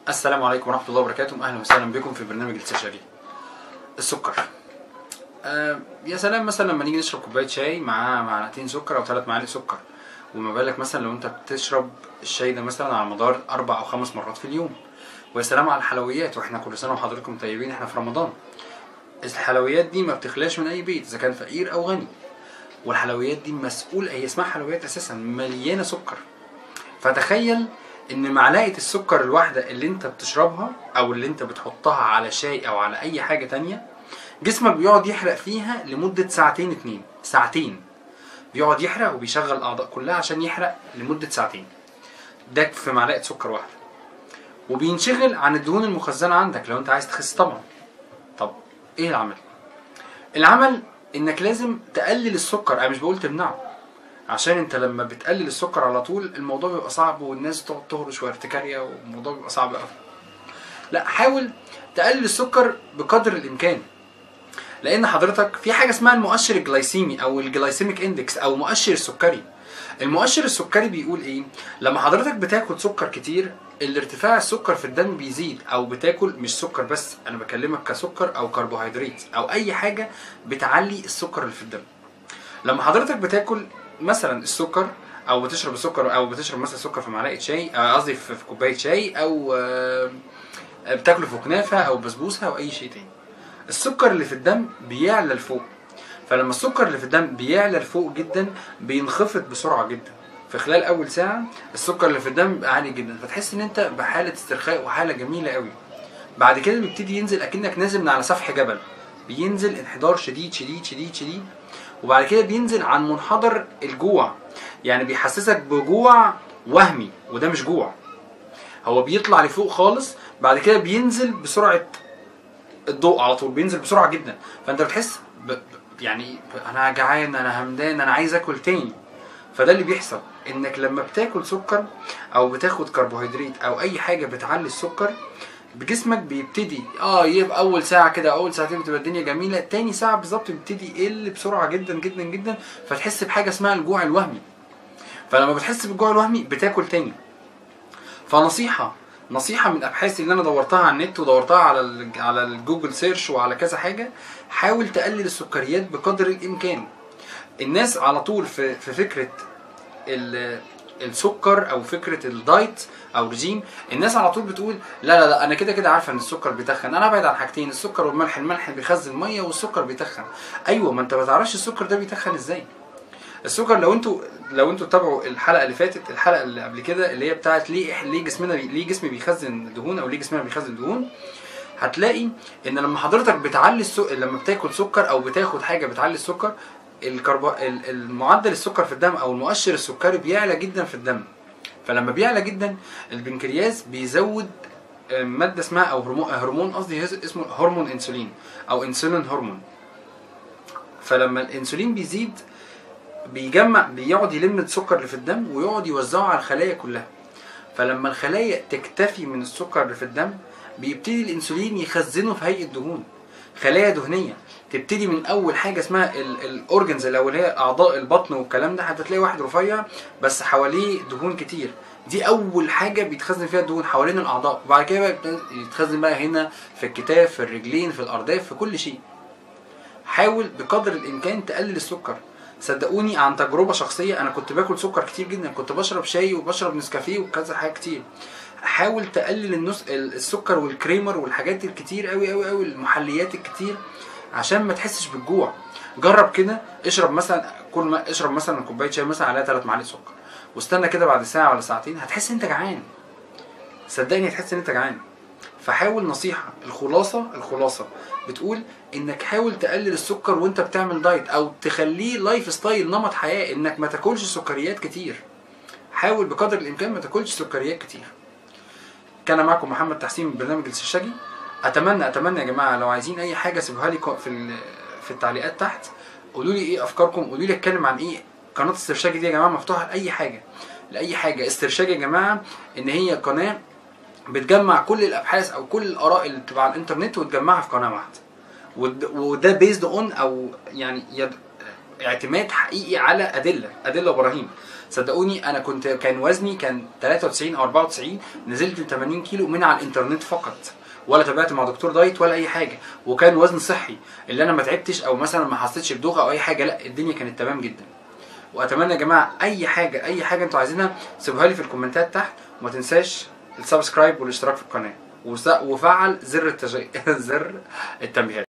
السلام عليكم ورحمة الله وبركاته أهلا وسهلا بكم في برنامج الاستشاري السكر آه يا سلام مثلا لما نيجي نشرب كوباية شاي مع معلقتين سكر أو ثلاث معالق سكر وما بالك مثلا لو أنت بتشرب الشاي ده مثلا على مدار أربع أو خمس مرات في اليوم ويا سلام على الحلويات وإحنا كل سنة وحضراتكم طيبين إحنا في رمضان الحلويات دي ما بتخلاش من أي بيت إذا كان فقير أو غني والحلويات دي مسؤول هي اسمها حلويات أساسا مليانة سكر فتخيل ان معلقه السكر الواحده اللي انت بتشربها او اللي انت بتحطها على شاي او على اي حاجه تانية جسمك بيقعد يحرق فيها لمده ساعتين اتنين ساعتين بيقعد يحرق وبيشغل الاعضاء كلها عشان يحرق لمده ساعتين ده في معلقه سكر واحده وبينشغل عن الدهون المخزنه عندك لو انت عايز تخس طبعا طب ايه العمل العمل انك لازم تقلل السكر انا مش بقول تمنعه عشان انت لما بتقلل السكر على طول الموضوع بيبقى صعب والناس تقعد تهرش وارتكاريا والموضوع بيبقى صعب قوي لا حاول تقلل السكر بقدر الامكان لان حضرتك في حاجه اسمها المؤشر الجلايسيمي او الجلايسيميك اندكس او مؤشر السكري المؤشر السكري بيقول ايه لما حضرتك بتاكل سكر كتير الارتفاع السكر في الدم بيزيد او بتاكل مش سكر بس انا بكلمك كسكر او كربوهيدرات او اي حاجه بتعلي السكر اللي في الدم لما حضرتك بتاكل مثلا السكر او بتشرب السكر او بتشرب مثلا سكر في معلقه شاي آه، قصدي في في كوبايه شاي او آه، بتاكله في كنافه او بسبوسه او اي شيء تاني السكر اللي في الدم بيعلى لفوق فلما السكر اللي في الدم بيعلى لفوق جدا بينخفض بسرعه جدا في خلال اول ساعه السكر اللي في الدم بيبقى عالي جدا فتحس ان انت بحاله استرخاء وحاله جميله قوي بعد كده بيبتدي ينزل اكنك نازل من على سفح جبل بينزل انحدار شديد شديد شديد شديد وبعد كده بينزل عن منحدر الجوع يعني بيحسسك بجوع وهمي وده مش جوع هو بيطلع لفوق خالص بعد كده بينزل بسرعه الضوء على طول بينزل بسرعه جدا فانت بتحس ب... ب- يعني ب- انا جعان انا همدان انا عايز اكل تاني فده اللي بيحصل انك لما بتاكل سكر او بتاخد كربوهيدرات او اي حاجه بتعلي السكر بجسمك بيبتدي اه يبقى اول ساعه كده اول ساعتين بتبقى الدنيا جميله تاني ساعه بالظبط بيبتدي يقل بسرعه جدا جدا جدا فتحس بحاجه اسمها الجوع الوهمي فلما بتحس بالجوع الوهمي بتاكل تاني فنصيحه نصيحه من ابحاثي اللي انا دورتها على النت ودورتها على ال- على الجوجل سيرش وعلى كذا حاجه حاول تقلل السكريات بقدر الامكان الناس على طول في في فكره ال- السكر او فكره الدايت او رجيم الناس على طول بتقول لا لا لا انا كده كده عارفه ان السكر بيتخن انا ابعد عن حاجتين السكر والملح الملح بيخزن ميه والسكر بيتخن ايوه ما انت ما تعرفش السكر ده بيتخن ازاي السكر لو انتوا لو انتوا تتابعوا الحلقه اللي فاتت الحلقه اللي قبل كده اللي هي بتاعت ليه إح- ليه جسمنا بي ليه جسمي بيخزن دهون او ليه جسمنا بيخزن دهون هتلاقي ان لما حضرتك بتعلي السكر لما بتاكل سكر او بتاخد حاجه بتعلي السكر الكربو... ال- المعدل السكر في الدم او المؤشر السكري بيعلى جدا في الدم فلما بيعلى جدا البنكرياس بيزود آه، ماده اسمها او هرمون هرمون قصدي هز- اسمه هرمون انسولين او انسولين هرمون فلما الانسولين بيزيد بيجمع بيقعد يلم السكر اللي في الدم ويقعد يوزعه على الخلايا كلها فلما الخلايا تكتفي من السكر اللي في الدم بيبتدي الانسولين يخزنه في هيئه دهون خلايا دهنيه تبتدي من اول حاجه اسمها الاورجنز اللي هو اللي هي اعضاء البطن والكلام ده هتلاقي واحد رفيع بس حواليه دهون كتير دي اول حاجه بيتخزن فيها الدهون حوالين الاعضاء وبعد كده بقى يبتدي يتخزن بقى هنا في الكتاف في الرجلين في الارداف في كل شيء حاول بقدر الامكان تقلل السكر صدقوني عن تجربه شخصيه انا كنت باكل سكر كتير جدا كنت بشرب شاي وبشرب نسكافيه وكذا حاجه كتير حاول تقلل النص السكر والكريمر والحاجات الكتير قوي قوي قوي المحليات الكتير عشان ما تحسش بالجوع جرب كده اشرب مثلا كل ما اشرب مثلا كوبايه شاي مثلا عليها 3 معالق سكر واستنى كده بعد ساعه ولا ساعتين هتحس انت جعان صدقني هتحس ان انت جعان فحاول نصيحة الخلاصة الخلاصة بتقول انك حاول تقلل السكر وانت بتعمل دايت او تخليه لايف ستايل نمط حياة انك ما تاكلش سكريات كتير حاول بقدر الامكان ما تاكلش سكريات كتير كان معكم محمد تحسين من برنامج السرشاجي اتمنى اتمنى يا جماعة لو عايزين اي حاجة سيبوها لي في ال- في التعليقات تحت قولوا لي ايه افكاركم قولوا لي اتكلم عن ايه قناة السرشاجي دي يا جماعة مفتوحة لاي حاجة لاي حاجة استرشاجي يا جماعة ان هي قناة بتجمع كل الابحاث او كل الاراء اللي بتبقى على الانترنت وتجمعها في قناه واحده ود- وده بيزد اون او يعني يد اعتماد حقيقي على ادله ادله وبراهين صدقوني انا كنت كان وزني كان 93 او 94 نزلت ل 80 كيلو من على الانترنت فقط ولا تابعت مع دكتور دايت ولا اي حاجه وكان وزن صحي اللي انا ما تعبتش او مثلا ما حسيتش بدوخه او اي حاجه لا الدنيا كانت تمام جدا واتمنى يا جماعه اي حاجه اي حاجه انتوا عايزينها سيبوها لي في الكومنتات تحت وما تنساش السبسكرايب والاشتراك في القناه وس- وفعل زر التج... زر التنبيهات